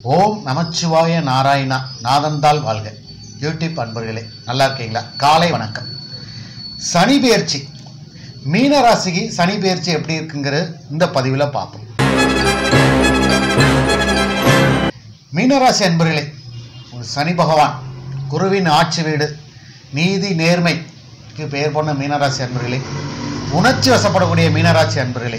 ஓம் நமச்சிவாய நாராயணா நாதந்தாள் வாழ்க யூடியூப் அன்பர்களே நல்லா இருக்கீங்களா காலை வணக்கம் சனி பெயர்ச்சி மீன ராசிக்கு சனி பெயர்ச்சி எப்படி இருக்குங்கிற இந்த பதிவில் பார்ப்போம் மீனராசி அன்பர்களே ஒரு சனி பகவான் குருவின் ஆட்சி வீடு நீதி நேர்மைக்கு பெயர் போன மீனராசி அன்பர்களே உணர்ச்சி வசப்படக்கூடிய மீனராசி அன்பர்களே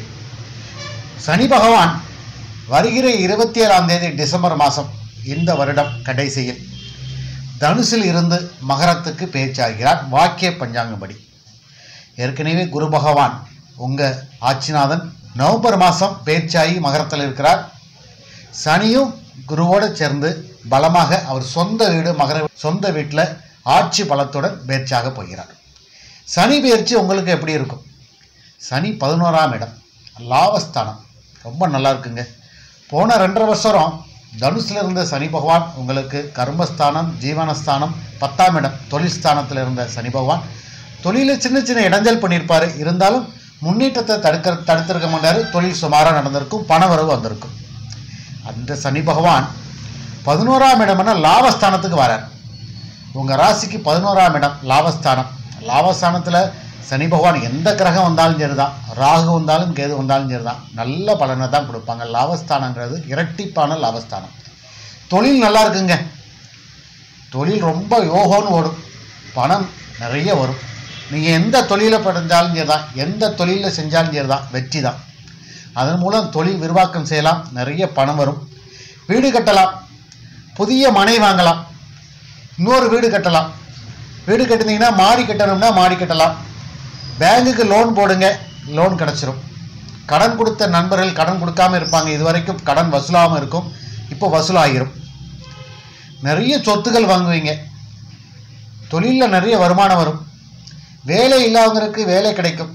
சனி பகவான் வருகிற இருபத்தி ஏழாம் தேதி டிசம்பர் மாதம் இந்த வருடம் கடைசியில் தனுசில் இருந்து மகரத்துக்கு பேச்சாகிறார் வாக்கிய பஞ்சாங்கப்படி ஏற்கனவே குரு பகவான் உங்கள் ஆட்சிநாதன் நவம்பர் மாதம் பேச்சாகி மகரத்தில் இருக்கிறார் சனியும் குருவோடு சேர்ந்து பலமாக அவர் சொந்த வீடு மகர சொந்த வீட்டில் ஆட்சி பலத்துடன் பேச்சாக போகிறார் சனி பயிற்சி உங்களுக்கு எப்படி இருக்கும் சனி பதினோராம் இடம் லாபஸ்தானம் ரொம்ப நல்லா இருக்குங்க போன ரெண்டரை வருஷம் தனுசில் இருந்த சனி பகவான் உங்களுக்கு கர்மஸ்தானம் ஜீவனஸ்தானம் பத்தாம் இடம் தொழில் ஸ்தானத்தில் இருந்த சனி பகவான் தொழிலில் சின்ன சின்ன இடைஞ்சல் பண்ணியிருப்பார் இருந்தாலும் முன்னேற்றத்தை தடுக்க தடுத்திருக்க மாட்டார் தொழில் சுமாராக நடந்திருக்கும் பண வரவு வந்திருக்கும் அந்த சனி பகவான் பதினோராம் இடம்னா லாபஸ்தானத்துக்கு வரார் உங்கள் ராசிக்கு பதினோராம் இடம் லாபஸ்தானம் லாபஸ்தானத்தில் சனி பகவான் எந்த கிரகம் வந்தாலும் சரிதான் ராகு வந்தாலும் கேது வந்தாலும் சரிதான் நல்ல பலனை தான் கொடுப்பாங்க லாபஸ்தானங்கிறது இரட்டிப்பான லாபஸ்தானம் தொழில் நல்லா இருக்குங்க தொழில் ரொம்ப யோகம்னு ஓடும் பணம் நிறைய வரும் நீங்கள் எந்த தொழிலை படைஞ்சாலும் சரி தான் எந்த தொழிலில் செஞ்சாலும் சரி தான் வெற்றி தான் அதன் மூலம் தொழில் விரிவாக்கம் செய்யலாம் நிறைய பணம் வரும் வீடு கட்டலாம் புதிய மனை வாங்கலாம் இன்னொரு வீடு கட்டலாம் வீடு கட்டினீங்கன்னா மாடி கட்டணும்னா மாடி கட்டலாம் பேங்குக்கு லோன் போடுங்க லோன் கிடச்சிரும் கடன் கொடுத்த நண்பர்கள் கடன் கொடுக்காம இருப்பாங்க இது வரைக்கும் கடன் வசூலாமல் இருக்கும் இப்போ வசூலாகிரும் நிறைய சொத்துக்கள் வாங்குவீங்க தொழிலில் நிறைய வருமானம் வரும் வேலை இல்லாதவங்களுக்கு வேலை கிடைக்கும்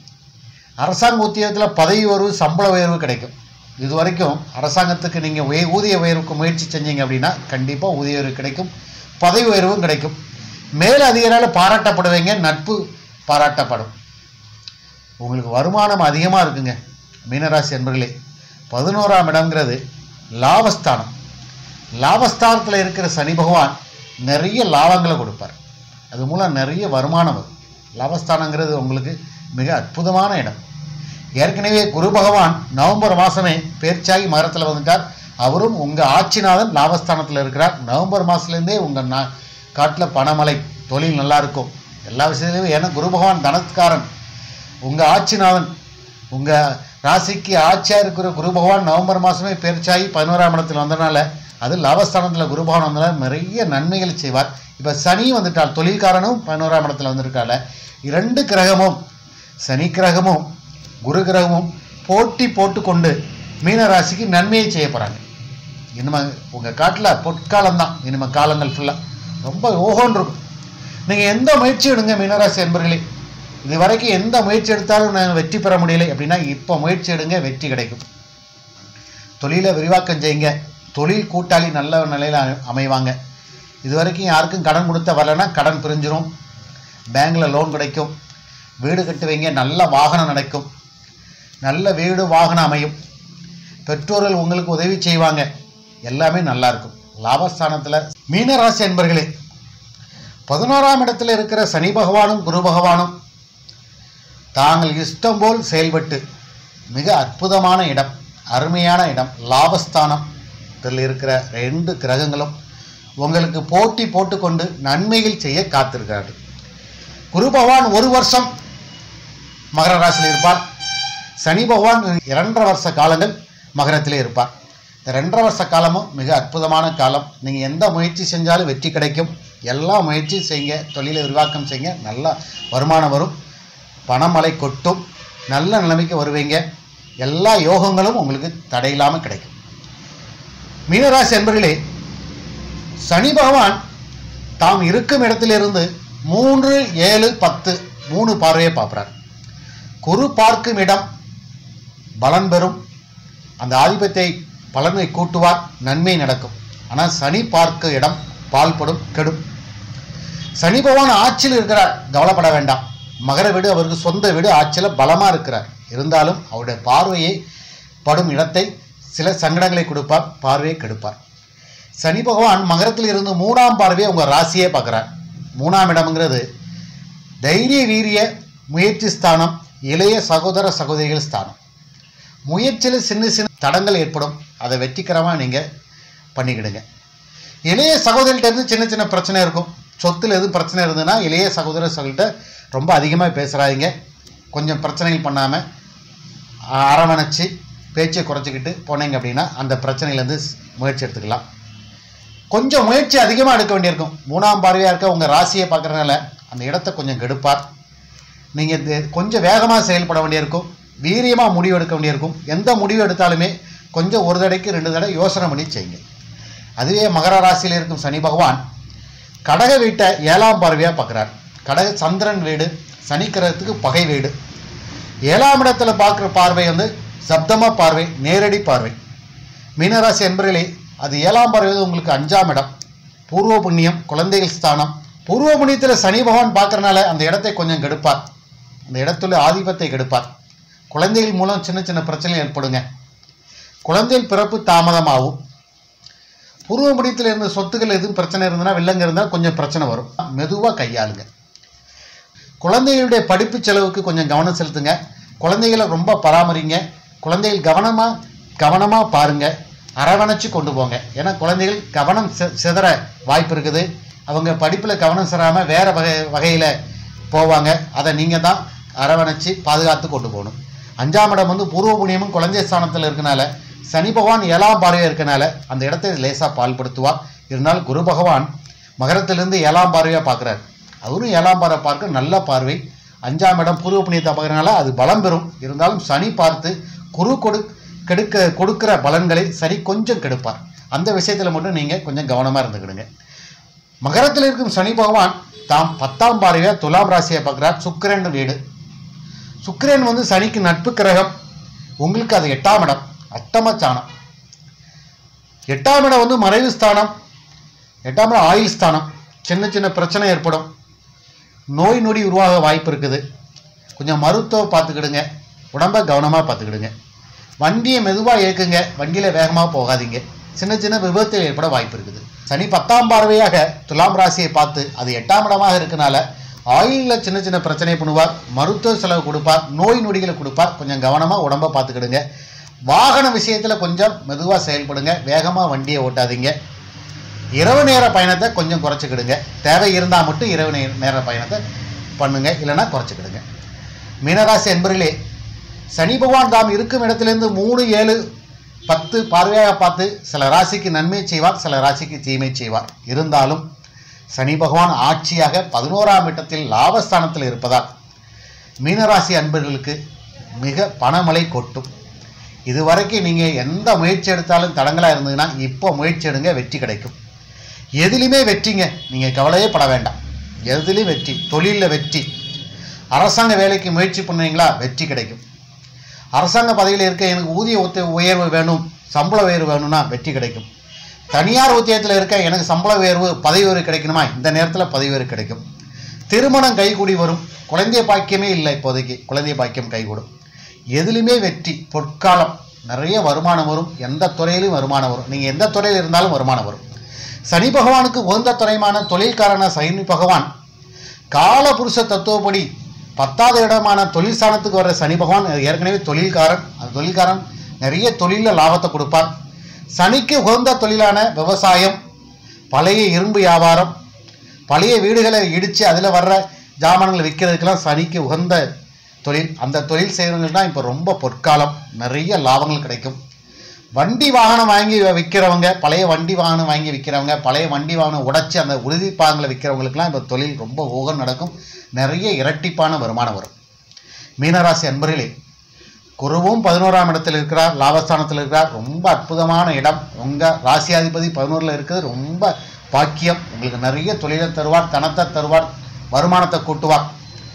அரசாங்க உத்தியோகத்தில் பதவி உயர்வு சம்பள உயர்வு கிடைக்கும் இது வரைக்கும் அரசாங்கத்துக்கு நீங்கள் உய ஊதிய உயர்வுக்கு முயற்சி செஞ்சீங்க அப்படின்னா கண்டிப்பாக ஊதிய உயர்வு கிடைக்கும் பதவி உயர்வும் கிடைக்கும் மேல் அதிகாரியால் பாராட்டப்படுவீங்க நட்பு பாராட்டப்படும் உங்களுக்கு வருமானம் அதிகமாக இருக்குங்க மீனராசி என்பர்களே பதினோராம் இடம்ங்கிறது லாபஸ்தானம் லாபஸ்தானத்தில் இருக்கிற சனி பகவான் நிறைய லாபங்களை கொடுப்பார் அது மூலம் நிறைய வருமானம் வரும் லாபஸ்தானங்கிறது உங்களுக்கு மிக அற்புதமான இடம் ஏற்கனவே குரு பகவான் நவம்பர் மாதமே பேர்ச்சாகி மகரத்தில் வந்துட்டார் அவரும் உங்கள் ஆட்சிநாதன் லாபஸ்தானத்தில் இருக்கிறார் நவம்பர் மாதத்துலேருந்தே உங்கள் நா காட்டில் பணமழை தொழில் நல்லா இருக்கும் எல்லா விஷயத்துலையும் ஏன்னா குரு பகவான் தனத்காரன் உங்கள் ஆட்சிநாதன் உங்கள் ராசிக்கு ஆட்சியாக இருக்கிற குரு பகவான் நவம்பர் மாதமே பேர்ச்சாகி பதினோராம் இடத்தில் வந்தனால அது லாபஸ்தானத்தில் குரு பகவான் வந்தனால நிறைய நன்மைகள் செய்வார் இப்போ சனி வந்துட்டால் தொழில்காரனும் பதினோராம் இடத்துல வந்திருக்கால இரண்டு கிரகமும் சனி கிரகமும் குரு கிரகமும் போட்டி போட்டுக்கொண்டு மீன ராசிக்கு நன்மையை செய்ய போகிறாங்க இனிமே உங்கள் காட்டில் பொற்காலம் தான் இனிமே காலங்கள் ஃபுல்லாக ரொம்ப ஓஹோன்னு இருக்கும் நீங்கள் எந்த முயற்சி எடுங்க மீனராசி என்பர்களே இது வரைக்கும் எந்த முயற்சி எடுத்தாலும் நான் வெற்றி பெற முடியலை அப்படின்னா இப்போ முயற்சி எடுங்க வெற்றி கிடைக்கும் தொழிலை விரிவாக்கம் செய்யுங்க தொழில் கூட்டாளி நல்ல நிலையில் அமைவாங்க இது வரைக்கும் யாருக்கும் கடன் கொடுத்த வரலன்னா கடன் பிரிஞ்சிரும் பேங்கில் லோன் கிடைக்கும் வீடு கட்டுவீங்க நல்ல வாகனம் நடக்கும் நல்ல வீடு வாகனம் அமையும் பெற்றோர்கள் உங்களுக்கு உதவி செய்வாங்க எல்லாமே நல்லா இருக்கும் லாபஸ்தானத்தில் மீனராசி என்பர்களே பதினோராம் இடத்துல இருக்கிற சனி பகவானும் குரு பகவானும் தாங்கள் இஷ்டம் போல் செயல்பட்டு மிக அற்புதமான இடம் அருமையான இடம் லாபஸ்தானம் இதில் இருக்கிற ரெண்டு கிரகங்களும் உங்களுக்கு போட்டி போட்டுக்கொண்டு நன்மைகள் செய்ய காத்திருக்கிறார்கள் குரு பகவான் ஒரு வருஷம் மகர ராசியில் இருப்பார் சனி பகவான் இரண்டரை வருஷ காலங்கள் மகரத்திலே இருப்பார் இந்த ரெண்டரை வருஷ காலமும் மிக அற்புதமான காலம் நீங்கள் எந்த முயற்சி செஞ்சாலும் வெற்றி கிடைக்கும் எல்லா முயற்சியும் செய்யுங்க தொழிலை விரிவாக்கம் செய்யுங்க நல்லா வருமானம் வரும் பணமழை கொட்டும் நல்ல நிலைமைக்கு வருவீங்க எல்லா யோகங்களும் உங்களுக்கு தடையில்லாமல் கிடைக்கும் மீனராசி என்பர்களே சனி பகவான் தாம் இருக்கும் இடத்திலிருந்து மூன்று ஏழு பத்து மூணு பார்வையை பார்க்குறார் குரு பார்க்கும் இடம் பலன் பெறும் அந்த ஆதிபத்தை பலனை கூட்டுவார் நன்மை நடக்கும் ஆனால் சனி பார்க்க இடம் பால்படும் கெடும் சனி பகவான் ஆட்சியில் இருக்கிறார் கவலைப்பட வேண்டாம் மகர வீடு அவருக்கு சொந்த வீடு ஆட்சியில் பலமாக இருக்கிறார் இருந்தாலும் அவருடைய பார்வையை படும் இடத்தை சில சங்கடங்களை கொடுப்பார் பார்வையை கெடுப்பார் சனி பகவான் மகரத்தில் இருந்து மூணாம் பார்வையை உங்கள் ராசியே பார்க்குறார் மூணாம் இடம்ங்கிறது தைரிய வீரிய முயற்சி ஸ்தானம் இளைய சகோதர சகோதரிகள் ஸ்தானம் முயற்சியில் சின்ன சின்ன தடங்கள் ஏற்படும் அதை வெற்றிகரமாக நீங்கள் பண்ணிக்கிடுங்க இளைய சகோதரிகிட்ட இருந்து சின்ன சின்ன பிரச்சனை இருக்கும் சொத்தில் எதுவும் பிரச்சனை இருந்ததுன்னா இளைய சகோதர சகோதரிகிட்ட ரொம்ப அதிகமாக பேசுகிறாதீங்க கொஞ்சம் பிரச்சனைகள் பண்ணாமல் அரவணைச்சு பேச்சை குறைச்சிக்கிட்டு போனீங்க அப்படின்னா அந்த பிரச்சனையிலேருந்து முயற்சி எடுத்துக்கலாம் கொஞ்சம் முயற்சி அதிகமாக எடுக்க வேண்டியிருக்கும் மூணாம் பார்வையாக இருக்க உங்கள் ராசியை பார்க்குறதுனால அந்த இடத்த கொஞ்சம் கெடுப்பார் நீங்கள் கொஞ்சம் வேகமாக செயல்பட வேண்டியிருக்கும் வீரியமாக முடிவு எடுக்க வேண்டியிருக்கும் எந்த முடிவு எடுத்தாலுமே கொஞ்சம் ஒரு தடைக்கு ரெண்டு தடவை யோசனை பண்ணி செய்யுங்க அதுவே மகர ராசியில் இருக்கும் சனி பகவான் கடக வீட்டை ஏழாம் பார்வையாக பார்க்குறார் கடக சந்திரன் வீடு சனி கிரகத்துக்கு பகை வீடு ஏழாம் இடத்துல பார்க்குற பார்வை வந்து சப்தம பார்வை நேரடி பார்வை மீனராசி என்பர்களே அது ஏழாம் பார்வை வந்து உங்களுக்கு அஞ்சாம் இடம் பூர்வ புண்ணியம் குழந்தைகள் ஸ்தானம் பூர்வ புண்ணியத்தில் சனி பகவான் பார்க்கறனால அந்த இடத்தை கொஞ்சம் கெடுப்பார் அந்த இடத்துல ஆதிபத்தை கெடுப்பார் குழந்தைகள் மூலம் சின்ன சின்ன பிரச்சனை ஏற்படுங்க குழந்தைகள் பிறப்பு தாமதமாகும் பூர்வ புண்ணியத்தில் இருந்த சொத்துக்கள் எதுவும் பிரச்சனை இருந்ததுன்னா வில்லங்க இருந்தால் கொஞ்சம் பிரச்சனை வரும் மெதுவாக கையாளுங்க குழந்தைகளுடைய படிப்பு செலவுக்கு கொஞ்சம் கவனம் செலுத்துங்க குழந்தைகளை ரொம்ப பராமரிங்க குழந்தைகள் கவனமாக கவனமாக பாருங்க அரவணைச்சு கொண்டு போங்க ஏன்னா குழந்தைகள் கவனம் சி- சிதற வாய்ப்பு இருக்குது அவங்க படிப்பில் கவனம் சிதறாமல் வேறு வகை வகையில் போவாங்க அதை நீங்கள் தான் அரவணைச்சு பாதுகாத்து கொண்டு போகணும் அஞ்சாம் இடம் வந்து பூர்வ புண்ணியமும் குழந்தை ஸ்தானத்தில் இருக்கனால சனி பகவான் ஏழாம் பார்வையாக இருக்கனால அந்த இடத்தை லேசாக பால்படுத்துவார் இருந்தாலும் குரு பகவான் மகரத்திலிருந்து ஏழாம் பார்வையாக பார்க்குறாரு அவரும் ஏழாம் பார்வை பார்க்க நல்ல பார்வை அஞ்சாம் இடம் பூர்வ புண்ணியத்தை பார்க்கறனால அது பலம் பெறும் இருந்தாலும் சனி பார்த்து குரு கொடு கெடுக்க கொடுக்கிற பலன்களை சனி கொஞ்சம் கெடுப்பார் அந்த விஷயத்தில் மட்டும் நீங்கள் கொஞ்சம் கவனமாக இருந்துக்கிடுங்க மகரத்தில் இருக்கும் சனி பகவான் தாம் பத்தாம் பார்வையாக துலாம் ராசியை பார்க்குறார் சுக்கிரன் வீடு சுக்கிரன் வந்து சனிக்கு நட்பு கிரகம் உங்களுக்கு அது எட்டாம் இடம் அட்டமச்சானம் எட்டாம் இடம் வந்து மறைவு ஸ்தானம் எட்டாம் இடம் ஆயுள் ஸ்தானம் சின்ன சின்ன பிரச்சனை ஏற்படும் நோய் நொடி உருவாக வாய்ப்பு இருக்குது கொஞ்சம் மருத்துவம் பார்த்துக்கிடுங்க உடம்ப கவனமாக பார்த்துக்கிடுங்க வண்டியை மெதுவாக இயக்குங்க வண்டியில் வேகமாக போகாதீங்க சின்ன சின்ன விபத்து ஏற்பட வாய்ப்பு இருக்குது சனி பத்தாம் பார்வையாக துலாம் ராசியை பார்த்து அது எட்டாம் இடமாக இருக்கனால ஆயுளில் சின்ன சின்ன பிரச்சனை பண்ணுவார் மருத்துவ செலவு கொடுப்பார் நோய் நொடிகளை கொடுப்பார் கொஞ்சம் கவனமாக உடம்ப பார்த்துக்கிடுங்க வாகன விஷயத்தில் கொஞ்சம் மெதுவாக செயல்படுங்க வேகமாக வண்டியை ஓட்டாதீங்க இரவு நேர பயணத்தை கொஞ்சம் குறைச்சிக்கிடுங்க தேவை இருந்தால் மட்டும் இரவு நே- நேர பயணத்தை பண்ணுங்க இல்லைன்னா குறைச்சிக்கிடுங்க மீனராசி என்பர்களே சனி பகவான் தாம் இருக்கும் இடத்திலிருந்து மூணு ஏழு பத்து பார்வையாக பார்த்து சில ராசிக்கு நன்மை செய்வார் சில ராசிக்கு தீமை செய்வார் இருந்தாலும் சனி பகவான் ஆட்சியாக பதினோராம் இடத்தில் லாபஸ்தானத்தில் இருப்பதால் மீனராசி அன்பர்களுக்கு மிக பணமழை கொட்டும் இதுவரைக்கும் நீங்கள் எந்த முயற்சி எடுத்தாலும் தடங்களாக இருந்ததுன்னா இப்போ முயற்சி எடுங்க வெற்றி கிடைக்கும் எதுலையுமே வெற்றிங்க நீங்கள் கவலையே பட வேண்டாம் எதுலையும் வெற்றி தொழிலில் வெற்றி அரசாங்க வேலைக்கு முயற்சி பண்ணுவீங்களா வெற்றி கிடைக்கும் அரசாங்க பதவியில் இருக்க எனக்கு ஊதிய உத்த உயர்வு வேணும் சம்பள உயர்வு வேணும்னா வெற்றி கிடைக்கும் தனியார் உத்தியத்தில் இருக்க எனக்கு சம்பள உயர்வு பதவி உயர்வு கிடைக்கணுமா இந்த நேரத்தில் பதவி உயர்வு கிடைக்கும் திருமணம் கைகூடி வரும் குழந்தை பாக்கியமே இல்லை இப்போதைக்கு குழந்தை பாக்கியம் கைகூடும் எதுலையுமே வெற்றி பொற்காலம் நிறைய வருமானம் வரும் எந்த துறையிலும் வருமானம் வரும் நீங்கள் எந்த துறையில் இருந்தாலும் வருமானம் வரும் சனி பகவானுக்கு உகந்த துறைமான தொழில்காரன சனி பகவான் காலபுருஷ தத்துவப்படி பத்தாவது இடமான தொழில் ஸ்தானத்துக்கு வர்ற சனி பகவான் ஏற்கனவே தொழில்காரன் அந்த தொழில்காரன் நிறைய தொழிலில் லாபத்தை கொடுப்பார் சனிக்கு உகந்த தொழிலான விவசாயம் பழைய இரும்பு வியாபாரம் பழைய வீடுகளை இடித்து அதில் வர்ற ஜாமான்களை விற்கிறதுக்கெல்லாம் சனிக்கு உகந்த தொழில் அந்த தொழில் செய்கிறவங்களுக்கு தான் இப்போ ரொம்ப பொற்காலம் நிறைய லாபங்கள் கிடைக்கும் வண்டி வாகனம் வாங்கி விற்கிறவங்க பழைய வண்டி வாகனம் வாங்கி விற்கிறவங்க பழைய வண்டி வாகனம் உடைச்சி அந்த உறுதி பாகங்களை விற்கிறவங்களுக்குலாம் இப்போ தொழில் ரொம்ப ஊகம் நடக்கும் நிறைய இரட்டிப்பான வருமானம் வரும் மீனராசி அன்பர்களே குருவும் பதினோராம் இடத்தில் இருக்கிறார் லாபஸ்தானத்தில் இருக்கிறார் ரொம்ப அற்புதமான இடம் உங்கள் ராசியாதிபதி பதினோரில் இருக்கிறது ரொம்ப பாக்கியம் உங்களுக்கு நிறைய தொழிலை தருவார் தனத்தை தருவார் வருமானத்தை கூட்டுவார்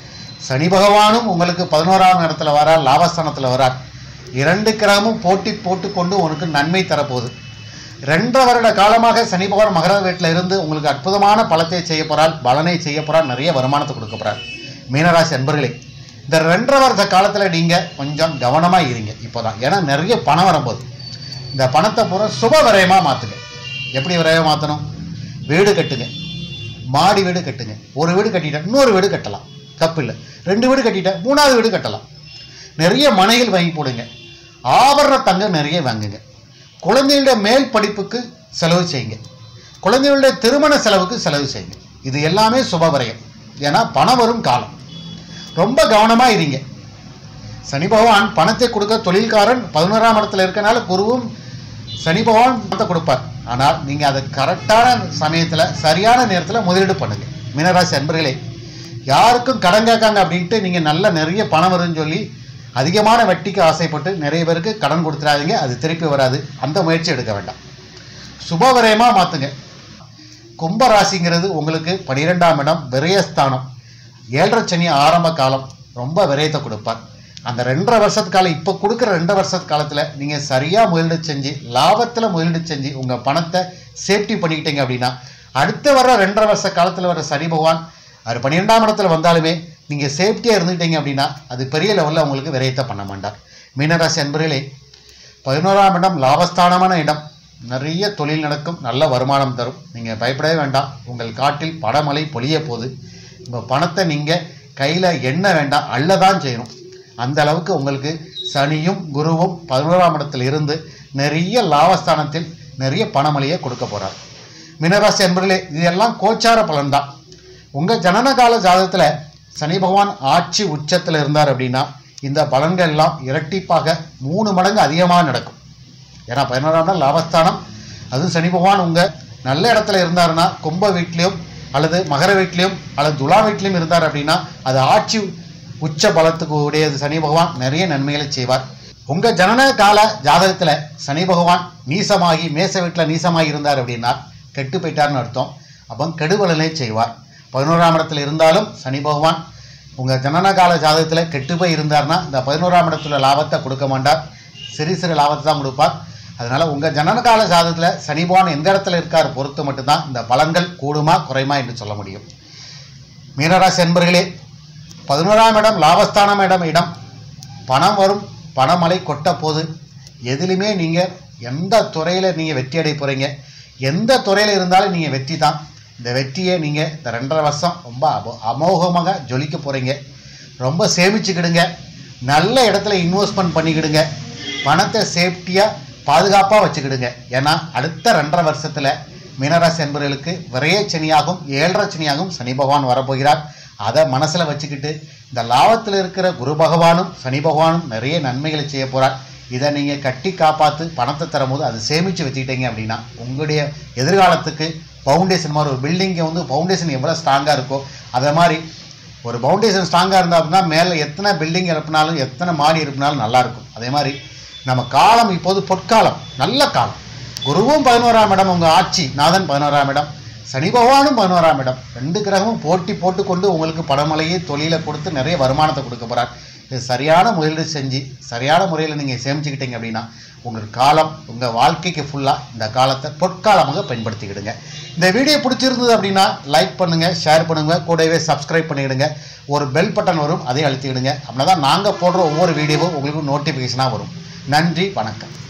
சனி பகவானும் உங்களுக்கு பதினோராம் இடத்துல வரார் லாபஸ்தானத்தில் வரார் இரண்டு கிரகமும் போட்டி போட்டுக்கொண்டு உனக்கு நன்மை தரப்போகுது ரெண்டரை வருட காலமாக சனி பகவான் மகர வீட்டில் இருந்து உங்களுக்கு அற்புதமான பலத்தை செய்ய போறார் பலனை செய்ய போறார் நிறைய வருமானத்தை கொடுக்க போறார் மீனராசி அன்பர்களே இந்த ரெண்டரை வருட காலத்தில் நீங்கள் கொஞ்சம் கவனமாக இருங்க இப்போதான் ஏன்னா நிறைய பணம் வரும்போது இந்த பணத்தை பூரா சுப விரயமாக மாற்றுங்க எப்படி விரைவாக மாற்றணும் வீடு கட்டுங்க மாடி வீடு கட்டுங்க ஒரு வீடு கட்டிட்டா இன்னொரு வீடு கட்டலாம் தப்பு இல்லை ரெண்டு வீடு கட்டிட்டா மூணாவது வீடு கட்டலாம் நிறைய மனைகள் வாங்கி போடுங்க ஆபரண தங்கம் நிறைய வாங்குங்க குழந்தைகளுடைய மேல் படிப்புக்கு செலவு செய்யுங்க குழந்தைகளுடைய திருமண செலவுக்கு செலவு செய்யுங்க இது எல்லாமே சுபவரையம் ஏன்னா பணம் வரும் காலம் ரொம்ப கவனமாக இருங்க சனி பகவான் பணத்தை கொடுக்க தொழில்காரன் பதினோராம் இடத்துல இருக்கனால குருவும் சனி பகவான் பணத்தை கொடுப்பார் ஆனால் நீங்கள் அதை கரெக்டான சமயத்தில் சரியான நேரத்தில் முதலீடு பண்ணுங்க மீனராசி அன்பர்களே யாருக்கும் கடன் கேட்காங்க அப்படின்ட்டு நீங்கள் நல்ல நிறைய பணம் வரும்னு சொல்லி அதிகமான வட்டிக்கு ஆசைப்பட்டு நிறைய பேருக்கு கடன் கொடுத்துடாதீங்க அது திருப்பி வராது அந்த முயற்சி எடுக்க வேண்டாம் சுபவிரயமாக மாற்றுங்க கும்பராசிங்கிறது உங்களுக்கு பனிரெண்டாம் இடம் விரயஸ்தானம் ஏழரை சனி ஆரம்ப காலம் ரொம்ப விரயத்தை கொடுப்பார் அந்த ரெண்டரை வருஷத்து காலம் இப்போ கொடுக்குற ரெண்டு வருஷத்து காலத்தில் நீங்கள் சரியாக முதலீடு செஞ்சு லாபத்தில் முதலீடு செஞ்சு உங்கள் பணத்தை சேஃப்டி பண்ணிக்கிட்டீங்க அப்படின்னா அடுத்த வர ரெண்டரை வருஷ காலத்தில் வர சனி பகவான் அவர் பன்னிரெண்டாம் இடத்துல வந்தாலுமே நீங்கள் சேஃப்டியாக இருந்துக்கிட்டீங்க அப்படின்னா அது பெரிய லெவலில் உங்களுக்கு விரயத்தை பண்ண மாட்டார் மீனராசி அன்பர்களே பதினோராம் இடம் லாபஸ்தானமான இடம் நிறைய தொழில் நடக்கும் நல்ல வருமானம் தரும் நீங்கள் பயப்படவே வேண்டாம் உங்கள் காட்டில் படமழை பொழிய போகுது உங்கள் பணத்தை நீங்கள் கையில் எண்ண வேண்டாம் அள்ளதான் செய்யணும் அந்த அளவுக்கு உங்களுக்கு சனியும் குருவும் பதினோராம் இடத்தில் இருந்து நிறைய லாபஸ்தானத்தில் நிறைய பணமழையை கொடுக்க போகிறார் மீனராசி என்பர்களே இதெல்லாம் கோச்சார பலன்தான் உங்கள் ஜனனகால ஜாதகத்தில் சனி பகவான் ஆட்சி உச்சத்தில் இருந்தார் அப்படின்னா இந்த பலன்கள் எல்லாம் இரட்டிப்பாக மூணு மடங்கு அதிகமாக நடக்கும் ஏன்னா பதினோராம் நாள் லாபஸ்தானம் அதுவும் சனி பகவான் உங்கள் நல்ல இடத்துல இருந்தாருன்னா கும்ப வீட்லேயும் அல்லது மகர வீட்லேயும் அல்லது துலா வீட்லேயும் இருந்தார் அப்படின்னா அது ஆட்சி உச்ச பலத்துக்கு உடையது சனி பகவான் நிறைய நன்மைகளை செய்வார் உங்கள் ஜனன கால ஜாதகத்தில் சனி பகவான் நீசமாகி மேச வீட்டில் நீசமாகி இருந்தார் அப்படின்னா கெட்டு போயிட்டார்னு அர்த்தம் அப்போ கெடுபலனை செய்வார் பதினோராம் இடத்துல இருந்தாலும் சனி பகவான் உங்கள் ஜனன கால ஜாதகத்தில் கெட்டு போய் இருந்தார்னா இந்த பதினோராம் இடத்துல லாபத்தை கொடுக்க மாட்டார் சிறு சிறு லாபத்தை தான் கொடுப்பார் அதனால் உங்கள் ஜனனகால ஜாதகத்தில் சனி பகவான் எந்த இடத்துல இருக்கார் பொறுத்து மட்டும்தான் இந்த பலன்கள் கூடுமா குறையுமா என்று சொல்ல முடியும் மீனராசி என்பர்களே பதினோராம் இடம் லாபஸ்தானம் இடம் இடம் பணம் வரும் பணமழை கொட்ட போது எதுலையுமே நீங்கள் எந்த துறையில் நீங்கள் வெற்றி அடைய போகிறீங்க எந்த துறையில் இருந்தாலும் நீங்கள் வெற்றி தான் இந்த வெற்றியை நீங்கள் இந்த ரெண்டரை வருஷம் ரொம்ப அமோ அமோகமாக ஜொலிக்க போகிறீங்க ரொம்ப சேமிச்சுக்கிடுங்க நல்ல இடத்துல இன்வெஸ்ட்மெண்ட் பண்ணிக்கிடுங்க பணத்தை சேஃப்டியாக பாதுகாப்பாக வச்சுக்கிடுங்க ஏன்னா அடுத்த ரெண்டரை வருஷத்தில் மீனராசி என்பவர்களுக்கு விரைய சனியாகும் ஏழரை சனியாகும் சனி பகவான் வரப்போகிறார் அதை மனசில் வச்சுக்கிட்டு இந்த லாபத்தில் இருக்கிற குரு பகவானும் சனி பகவானும் நிறைய நன்மைகளை செய்ய போகிறார் இதை நீங்கள் கட்டி காப்பாற்று பணத்தை தரும்போது அதை சேமித்து வச்சுக்கிட்டீங்க அப்படின்னா உங்களுடைய எதிர்காலத்துக்கு ஃபவுண்டேஷன் மாதிரி ஒரு பில்டிங்கை வந்து ஃபவுண்டேஷன் எவ்வளோ ஸ்ட்ராங்காக இருக்கோ அதை மாதிரி ஒரு ஃபவுண்டேஷன் ஸ்ட்ராங்காக இருந்தால் அப்படின்னா மேலே எத்தனை பில்டிங் எழுப்பினாலும் எத்தனை மாடி எழுப்பினாலும் நல்லாயிருக்கும் அதே மாதிரி நம்ம காலம் இப்போது பொற்காலம் நல்ல காலம் குருவும் பதினோராம் இடம் உங்கள் ஆட்சி நாதன் பதினோராம் இடம் சனி பகவானும் பதினோராம் இடம் ரெண்டு கிரகமும் போட்டி போட்டுக்கொண்டு உங்களுக்கு படமலையை தொழிலை கொடுத்து நிறைய வருமானத்தை கொடுக்க போகிறார் இது சரியான முதலீடு செஞ்சு சரியான முறையில் நீங்கள் சேமிச்சுக்கிட்டீங்க அப்படின்னா உங்கள் காலம் உங்கள் வாழ்க்கைக்கு ஃபுல்லாக இந்த காலத்தை பொற்காலமாக பயன்படுத்திக்கிடுங்க இந்த வீடியோ பிடிச்சிருந்தது அப்படின்னா லைக் பண்ணுங்கள் ஷேர் பண்ணுங்கள் கூடவே சப்ஸ்கிரைப் பண்ணிவிடுங்க ஒரு பெல் பட்டன் வரும் அதை அழுத்திக்கிடுங்க அப்படின்னா தான் நாங்கள் போடுற ஒவ்வொரு வீடியோவும் உங்களுக்கு நோட்டிஃபிகேஷனாக வரும் நன்றி வணக்கம்